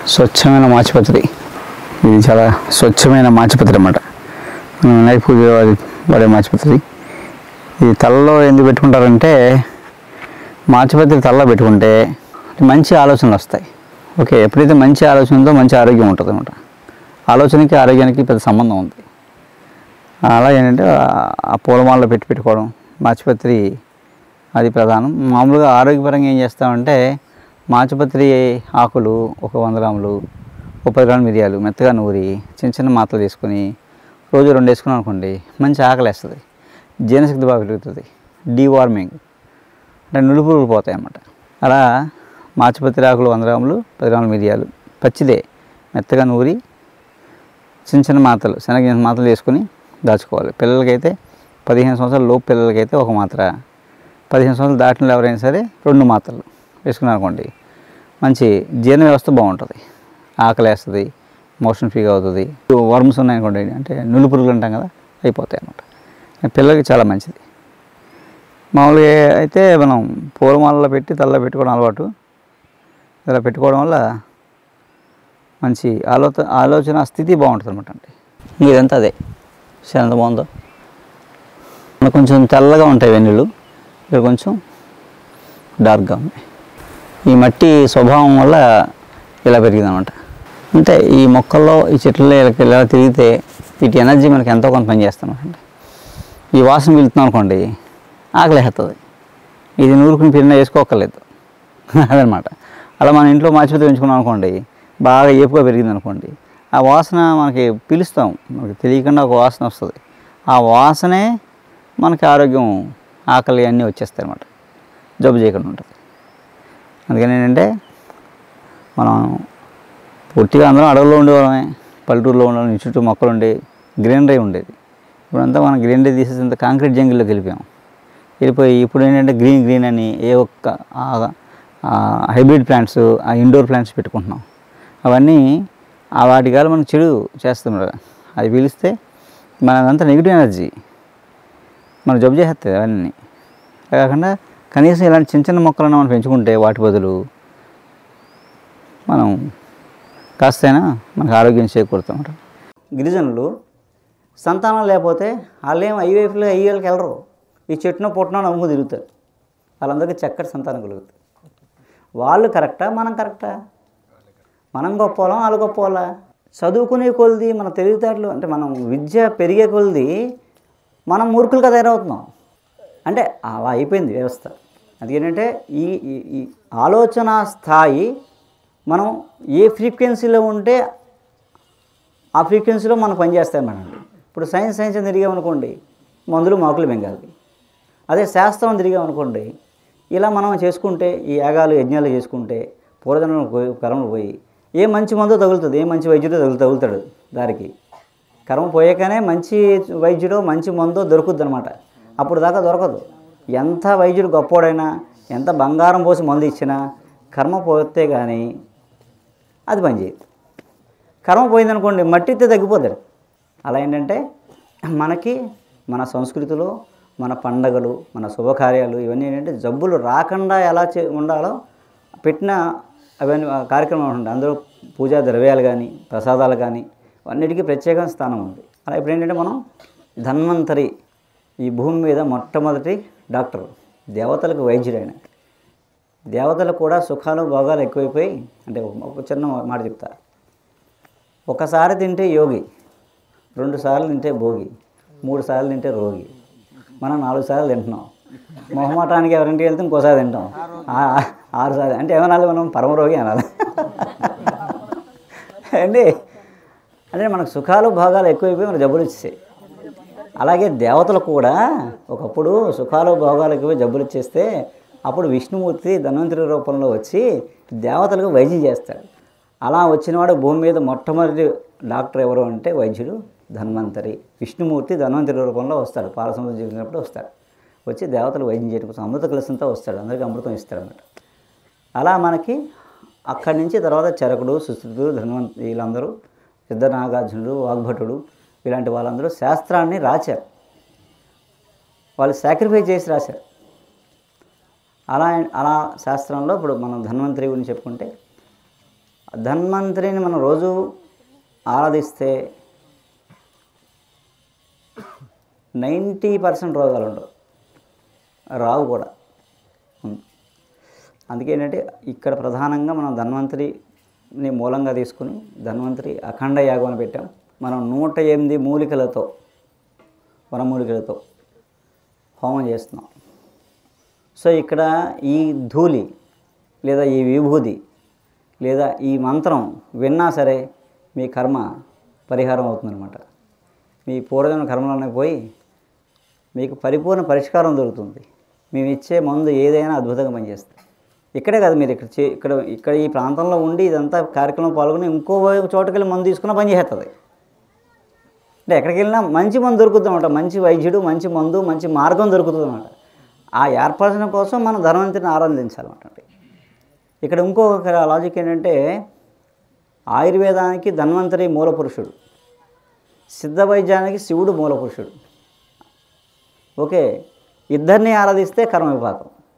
స్వచ్ఛమైన మాచిపత్రి ఇది చాలా స్వచ్ఛమైన మాచిపత్రి అన్నమాట మనం వినాయక పూజ వాడే మాచిపత్రి ఇది తలలో ఎందుకు పెట్టుకుంటారంటే మాచిపత్రి తలలో పెట్టుకుంటే మంచి ఆలోచనలు వస్తాయి ఓకే ఎప్పుడైతే మంచి ఆలోచన ఉందో మంచి ఆరోగ్యం ఉంటుంది అనమాట ఆలోచనకి ఆరోగ్యానికి పెద్ద సంబంధం ఉంది అలా ఏంటంటే ఆ- ఆ పూలమాలలో పెట్టి పెట్టుకోవడం మాచిపత్రి అది ప్రధానం మామూలుగా ఆరోగ్యపరంగా ఏం చేస్తామంటే మాచిపత్రి ఆకులు ఒక వంద గ్రాములు ఒక పది గ్రాములు మిరియాలు మెత్తగా నూరి చిన్న చిన్న మాత్రలు తీసుకొని రోజు రెండు వేసుకున్నాం అనుకోండి మంచి ఆకలి వేస్తుంది జీర్ణశక్తి బాగా పెరుగుతుంది డీవార్మింగ్ అంటే నులుపులు పోతాయి అన్నమాట అలా మాచిపత్రి ఆకులు వంద గ్రాములు పది గ్రాములు మిరియాలు పచ్చిదే మెత్తగా నూరి చిన్న చిన్న మాత్రలు శనగ మాత్రలు వేసుకొని దాచుకోవాలి పిల్లలకైతే పదిహేను సంవత్సరాల లోపు పిల్లలకైతే ఒక మాత్ర పదిహేను సంవత్సరాలు దాటిన ఎవరైనా సరే రెండు మాత్రలు వేసుకున్నారు అనుకోండి మంచి జీర్ణ వ్యవస్థ బాగుంటుంది ఆకలి వేస్తుంది మోషన్ ఫ్రీగా అవుతుంది వర్మ్స్ ఉన్నాయనుకోండి అంటే నులు పురుగులు అంటాం కదా అయిపోతాయి అన్నమాట పిల్లలకి చాలా మంచిది మామూలుగా అయితే మనం పూలమాలలో పెట్టి తలలో పెట్టుకోవడం అలవాటు ఇలా పెట్టుకోవడం వల్ల మంచి ఆలోచన ఆలోచన స్థితి బాగుంటుంది అనమాట అండి ఇదంతా అదే చూసారా ఎంత బాగుందో ఇక్కడ కొంచెం తెల్లగా ఉంటాయి వెన్నులు ఇక్కడ కొంచెం డార్క్గా ఉన్నాయి ఈ మట్టి స్వభావం వల్ల ఇలా పెరిగింది అనమాట అంటే ఈ మొక్కల్లో ఈ చెట్లలో ఇలా ఇలా తిరిగితే వీటి ఎనర్జీ మనకి ఎంతో కొంత పని చేస్తామండి ఈ వాసన వెళ్తున్నాం అనుకోండి ఆకలి వేస్తుంది ఇది నూరుకుని పిన్న వేసుకోకర్లేదు అదనమాట అలా మన ఇంట్లో మాచిపోతే పెంచుకున్నాం అనుకోండి బాగా ఏపుగా పెరిగింది అనుకోండి ఆ వాసన మనకి పిలుస్తాం మనకి తెలియకుండా ఒక వాసన వస్తుంది ఆ వాసనే మనకి ఆరోగ్యం ఆకలి అన్నీ వచ్చేస్తాయి అన్నమాట జబ్బు చేయకుండా ఉంటుంది అందుకని ఏంటంటే మనం పూర్తిగా అందరం అడవుల్లో ఉండేవాళ్ళమే పల్లెటూరులో ఉండే చుట్టూ మొక్కలు ఉండే గ్రీనరీ ఉండేది ఇప్పుడంతా మనం గ్రీనరీ తీసేసి ఇంత కాంక్రీట్ జంగిల్లోకి వెళ్ళిపోయాం వెళ్ళిపోయి ఇప్పుడు ఏంటంటే గ్రీన్ గ్రీన్ అని ఏ ఒక్క హైబ్రిడ్ ప్లాంట్స్ ఆ ఇండోర్ ప్లాంట్స్ పెట్టుకుంటున్నాం అవన్నీ ఆ వాటి కాదు మనకు చెడు చేస్తున్నారు అది పీలిస్తే మనదంతా నెగిటివ్ ఎనర్జీ మనం జబ్బు చేసేస్తుంది అవన్నీ అలా కాకుండా కనీసం ఇలాంటి చిన్న చిన్న మొక్కలను మనం పెంచుకుంటే వాటి బదులు మనం కాస్తైనా మనకు ఆరోగ్యం చేకూరుతాం గిరిజనులు సంతానం లేకపోతే వాళ్ళేం ఐవైఫ్లో అయ్యేళ్ళకి వెళ్ళరు ఈ చెట్టున పుట్టిన నమ్ము తిరుగుతారు వాళ్ళందరికీ చక్కటి సంతానం కలుగుతుంది వాళ్ళు కరెక్టా మనం కరెక్టా మనం గొప్పవాళ్ళం వాళ్ళు గొప్పవాళ్ళ చదువుకునే కొలిది మన తెలివితేటలు అంటే మనం విద్య పెరిగే కొలిది మనం మూర్ఖులుగా తయారవుతున్నాం అంటే అలా అయిపోయింది వ్యవస్థ అదేంటంటే ఈ ఈ- ఈ ఆలోచన స్థాయి మనం ఏ ఫ్రీక్వెన్సీలో ఉంటే ఆ ఫ్రీక్వెన్సీలో మనం పనిచేస్తామనండి ఇప్పుడు సైన్స్ సైన్స్ అని తిరిగామనుకోండి మందులు మాకులు బెంగాలి అదే శాస్త్రం తిరిగామనుకోండి ఇలా మనం చేసుకుంటే ఈ యాగాలు యజ్ఞాలు చేసుకుంటే పూర్వజన్మలు పోయి కర్మలు పోయి ఏ మంచి మందో తగులుతుంది ఏ మంచి వైద్యుడో తగులు తగులుతాడు దారికి కర్మ పోయాకనే మంచి వైద్యుడో మంచి మందో దొరుకుద్ది అనమాట అప్పుడు దాకా దొరకదు ఎంత వైద్యుడు గొప్పోడైనా ఎంత బంగారం పోసి మందు ఇచ్చినా కర్మ పోతే కానీ అది పనిచేయదు కర్మ పోయిందనుకోండి మట్టితే తగ్గిపోతాడు అలా ఏంటంటే మనకి మన సంస్కృతిలో మన పండగలు మన శుభకార్యాలు ఇవన్నీ ఏంటంటే జబ్బులు రాకుండా ఎలా చే ఉండాలో పెట్టిన అవన్నీ ఆ కార్యక్రమం ఉంటుంది అందులో పూజా ద్రవ్యాలు కానీ ప్రసాదాలు కానీ అన్నిటికీ ప్రత్యేక స్థానం ఉంది అలా ఇప్పుడు ఏంటంటే మనం ధన్వంతరి ఈ భూమి మీద మొట్టమొదటి డాక్టర్ దేవతలకు వైద్యుడు ఆయన దేవతలకు కూడా సుఖాలు భోగాలు ఎక్కువైపోయి అంటే ఒక- ఒక చిన్న మాట చెప్తా ఒకసారి తింటే యోగి రెండు సార్లు తింటే భోగి మూడు సార్లు తింటే రోగి మనం నాలుగు సార్లు తింటున్నాం మొహమాటానికి ఎవరింటికి వెళ్తే ఇంకోసారి తింటాం ఆ- ఆరు సార్లు అంటే ఏమనాలి మనం పరమరోగి అనాలి అండి అంటే మనకు సుఖాలు భోగాలు ఎక్కువైపోయి మన జబ్బులు వచ్చేసాయి అలాగే దేవతలు కూడా ఒకప్పుడు సుఖాలు భోగాలు ఎక్కువ జబ్బులు ఇచ్చేస్తే అప్పుడు విష్ణుమూర్తి ధన్వంతరి రూపంలో వచ్చి దేవతలకు వైద్యం చేస్తాడు అలా వచ్చినవాడు భూమి మీద మొట్టమొదటి డాక్టర్ ఎవరు అంటే వైద్యుడు ధన్వంతరి విష్ణుమూర్తి ధన్వంతరి రూపంలో వస్తాడు పాలసముద్రం జరిగినప్పుడు వస్తాడు వచ్చి దేవతలు వైద్యం చేయడం కోసం అమృత కలసంతో వస్తాడు అందరికీ అమృతం ఇస్తాడు అన్నమాట అలా మనకి అక్కడి నుంచి తర్వాత చరకుడు సుశ్రుతుడు ధన్వంత వీళ్ళందరూ సిద్ధనాగార్జునుడు వాగ్భటుడు ఇలాంటి వాళ్ళందరూ శాస్త్రాన్ని రాశారు వాళ్ళు సాక్రిఫైస్ చేసి రాశారు అలా అలా శాస్త్రంలో ఇప్పుడు మనం ధన్వంతరి గురించి చెప్పుకుంటే ధన్వంతరిని మనం రోజు ఆరాధిస్తే నైంటీ పర్సెంట్ రోగాలు ఉండవు రావు కూడా ఉం. అందుకే ఏంటంటే ఇక్కడ ప్రధానంగా మనం ధన్వంతరిని మూలంగా తీసుకుని ధన్వంతరి అఖండ యాగం అని పెట్టాం మనం నూట ఎనిమిది మూలికలతో వనమూలికలతో హోమం చేస్తున్నాం సో ఇక్కడ ఈ ధూళి లేదా ఈ విభూది లేదా ఈ మంత్రం విన్నా సరే మీ కర్మ పరిహారం అవుతుందన్నమాట మీ పూర్వజన్మ కర్మలోనే పోయి మీకు పరిపూర్ణ పరిష్కారం దొరుకుతుంది మేము ఇచ్చే మందు ఏదైనా అద్భుతంగా పనిచేస్తుంది ఇక్కడే కాదు మీరు ఇక్కడ చే ఇక్కడ ఇక్కడ ఈ ప్రాంతంలో ఉండి ఇదంతా కార్యక్రమం పాల్గొని ఇంకో చోటుకి వెళ్ళి మందు తీసుకున్న పని చేస్తుంది అంటే ఎక్కడికి వెళ్ళినా మంచి మందు దొరుకుతుంది అనమాట మంచి వైద్యుడు మంచి మందు మంచి మార్గం దొరుకుతుంది అనమాట ఆ ఏర్పరచడం కోసం మనం ధనవంతుని ఆరాధించాలన్నమాట ఇక్కడ ఇంకొక లాజిక్ ఏంటంటే ఆయుర్వేదానికి ధన్వంతరి మూల పురుషుడు సిద్ధ వైద్యానికి శివుడు మూల పురుషుడు ఓకే ఇద్దరిని ఆరాధిస్తే కర్మ విపాకం